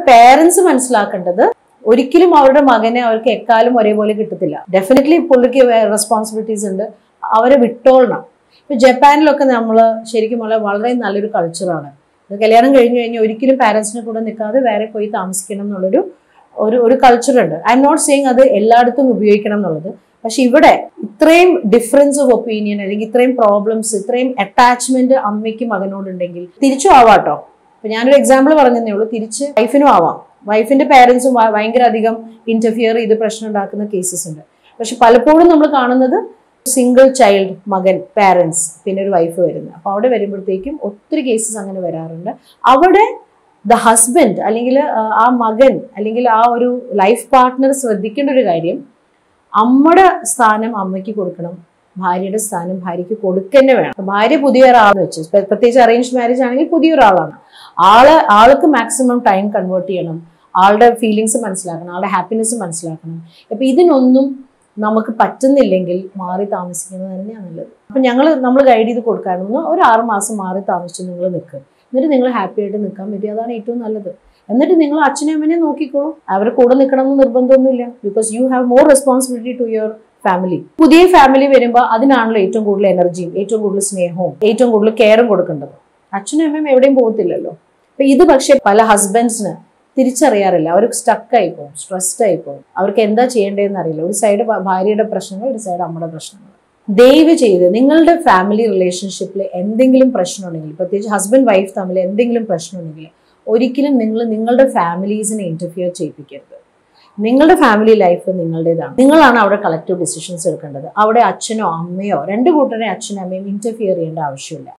parents മനസ്സിലാക്കേണ്ടത് ഒരിക്കലും അവരുടെ മകനെ അവർക്ക് എക്കാലം ഒരേപോലെ കിട്ടത്തില്ല ഡെഫിനറ്റ്ലി പുള്ളിക്ക് റെസ്പോൺസിബിലിറ്റീസ് ഉണ്ട് അവരെ വിട്ടോളണം ഇപ്പൊ ജപ്പാനിലൊക്കെ നമ്മൾ ശരിക്കും വളരെ വളരെ നല്ലൊരു കൾച്ചറാണ് കല്യാണം കഴിഞ്ഞു കഴിഞ്ഞാൽ ഒരിക്കലും പാരൻസിനെ കൂടെ നിൽക്കാതെ വേറെ പോയി താമസിക്കണം എന്നുള്ളൊരു ഒരു ഒരു കൾച്ചർ ഉണ്ട് ഐ എം നോട്ട് സെയിങ് അത് എല്ലായിടത്തും ഉപയോഗിക്കണം എന്നുള്ളത് പക്ഷെ ഇവിടെ ഇത്രയും ഡിഫറൻസ് ഓഫ് ഒപ്പീനിയൻ അല്ലെങ്കിൽ ഇത്രയും പ്രോബ്ലംസ് ഇത്രയും അറ്റാച്ച്മെന്റ് അമ്മയ്ക്ക് മകനോടുണ്ടെങ്കിൽ തിരിച്ചും ആവാട്ടോ ഇപ്പൊ ഞാനൊരു എക്സാമ്പിൾ പറഞ്ഞതേ ഉള്ളൂ തിരിച്ച് വൈഫിനും ആവാം വൈഫിന്റെ പേരൻസും ഭയങ്കര അധികം ഇന്റർഫിയർ ചെയ്ത് പ്രശ്നം ഉണ്ടാക്കുന്ന കേസസ് ഉണ്ട് പക്ഷെ പലപ്പോഴും നമ്മൾ കാണുന്നത് സിംഗിൾ ചൈൽഡ് മകൻ പാരൻസ് പിന്നെ ഒരു വൈഫ് വരുന്നത് അപ്പൊ അവിടെ വരുമ്പോഴത്തേക്കും ഒത്തിരി കേസസ് അങ്ങനെ വരാറുണ്ട് അവിടെ ദ ഹസ്ബൻഡ് അല്ലെങ്കിൽ ആ മകൻ അല്ലെങ്കിൽ ആ ഒരു ലൈഫ് പാർട്ട്ണർ ശ്രദ്ധിക്കേണ്ട ഒരു കാര്യം അമ്മയുടെ സ്ഥാനം അമ്മയ്ക്ക് കൊടുക്കണം ഭാര്യയുടെ സ്ഥാനം ഭാര്യയ്ക്ക് കൊടുക്കന്നെ വേണം അപ്പൊ ഭാര്യ പുതിയ ഒരാളെന്ന് വെച്ച് ഇപ്പൊ പ്രത്യേകിച്ച് അറേഞ്ച് മാരേജ് ആണെങ്കിൽ പുതിയ ഒരാളാണ് ആള് ആൾക്ക് മാക്സിമം ടൈം കൺവേർട്ട് ചെയ്യണം ആളുടെ ഫീലിങ്സ് മനസ്സിലാക്കണം ആളുടെ ഹാപ്പിനെസ് മനസ്സിലാക്കണം അപ്പൊ ഇതിനൊന്നും നമുക്ക് പറ്റുന്നില്ലെങ്കിൽ മാറി താമസിക്കുന്നത് തന്നെയാണ് നല്ലത് അപ്പൊ ഞങ്ങൾ നമ്മൾ ഗൈഡ് ചെയ്ത് കൊടുക്കാനൊന്ന് ഒരു ആറ് മാസം മാറി താമസിച്ച് നിങ്ങൾ നിൽക്കുക എന്നിട്ട് നിങ്ങൾ ഹാപ്പി ആയിട്ട് നിൽക്കാൻ പറ്റി അതാണ് ഏറ്റവും നല്ലത് എന്നിട്ട് നിങ്ങൾ അച്ഛനും അമ്മനെ നോക്കിക്കോളൂ അവർ കൂടെ നിൽക്കണം എന്ന് നിർബന്ധമൊന്നുമില്ല because you have more responsibility to your family പുതിയ ഫാമിലി വരുമ്പോൾ അതിനാണല്ലോ ഏറ്റവും കൂടുതൽ എനർജിയും ഏറ്റവും കൂടുതൽ സ്നേഹവും ഏറ്റവും കൂടുതൽ കെയറും കൊടുക്കേണ്ടത് അച്ഛനും അമ്മയും എവിടെയും പോകത്തില്ലല്ലോ അപ്പൊ ഇത് പക്ഷേ പല ഹസ്ബൻഡ്സിന് തിരിച്ചറിയാറില്ല അവർ സ്റ്റക്കായി പോകും സ്ട്രെസ്ഡ് ആയി പോകും അവർക്ക് എന്താ ചെയ്യേണ്ടതെന്ന് അറിയില്ല ഒരു സൈഡ് ഭാര്യയുടെ പ്രശ്നങ്ങൾ ഒരു സൈഡ് അമ്മയുടെ പ്രശ്നങ്ങൾ ദയവ് ചെയ്ത് നിങ്ങളുടെ ഫാമിലി റിലേഷൻഷിപ്പിൽ എന്തെങ്കിലും പ്രശ്നമുണ്ടെങ്കിൽ പ്രത്യേകിച്ച് ഹസ്ബൻഡ് വൈഫ് തമ്മിൽ എന്തെങ്കിലും പ്രശ്നമുണ്ടെങ്കിൽ ഒരിക്കലും നിങ്ങൾ നിങ്ങളുടെ ഫാമിലീസിനെ ഇന്റർഫിയർ ചെയ്യിപ്പിക്കരുത് നിങ്ങളുടെ ഫാമിലി ലൈഫ് നിങ്ങളുടേതാണ് നിങ്ങളാണ് അവിടെ കളക്റ്റീവ് ഡിസിഷൻസ് എടുക്കേണ്ടത് അവിടെ അച്ഛനോ അമ്മയോ രണ്ട് കൂട്ടരെ അച്ഛനും അമ്മയും ഇന്റർഫിയർ ചെയ്യേണ്ട ആവശ്യമില്ല